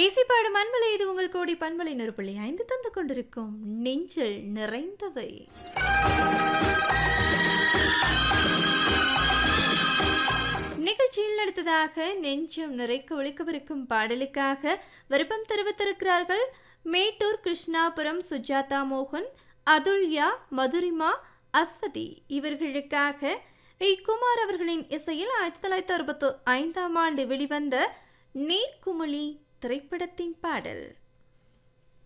பேசிப்பாடும் அன்பலை இது உங்கள் கோடி பண்பலை நொறுப்புள்ளி ஐந்து தந்து கொண்டிருக்கும் நெஞ்சில் நிறைந்தவை நிகழ்ச்சியில் அடுத்ததாக நெஞ்சம் நிறைக்க ஒழிக்கவிருக்கும் பாடலுக்காக விருப்பம் தெரிவித்திருக்கிறார்கள் மேட்டூர் கிருஷ்ணாபுரம் சுஜாதா மோகன் அதுல்யா மதுரிமா அஸ்வதி இவர்களுக்காக வி குமார் அவர்களின் இசையில் ஆயிரத்தி தொள்ளாயிரத்தி அறுபத்து ஐந்தாம் ஆண்டு வெளிவந்த நீர்க்குமிழி திரைப்படத்தின் பாடல்